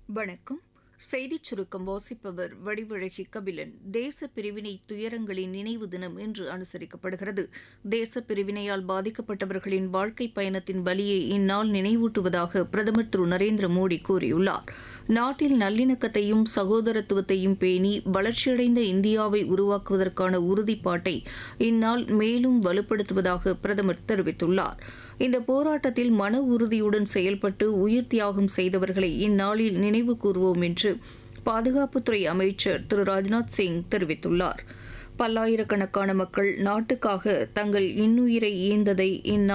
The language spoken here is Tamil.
வணக்கம் செய்திச் சுருக்கம் வாசிப்பவர் வடிவழகி கபிலன் தேச பிரிவினை துயரங்களின் நினைவு தினம் இன்று அனுசரிக்கப்படுகிறது தேச பிரிவினையால் பாதிக்கப்பட்டவர்களின் வாழ்க்கை பயணத்தின் வலியை இந்நாள் நினைவூட்டுவதாக பிரதமர் திரு நரேந்திர மோடி கூறியுள்ளார் நாட்டில் நல்லிணக்கத்தையும் சகோதரத்துவத்தையும் பேணி வளர்ச்சியடைந்த இந்தியாவை உருவாக்குவதற்கான உறுதிப்பாட்டை இந்நாள் மேலும் வலுப்படுத்துவதாக பிரதமர் தெரிவித்துள்ளார் இந்த போராட்டத்தில் மன உறுதியுடன் செயல்பட்டு உயிர் தியாகம் செய்தவர்களை இந்நாளில் நினைவு கூறுவோம் என்று பாதுகாப்புத்துறை அமைச்சர் திரு ராஜ்நாத் சிங் தெரிவித்துள்ளார் பல்லாயிரக்கணக்கான மக்கள் நாட்டுக்காக தங்கள் இன்னுயிரை ஈந்ததை இந்நாள்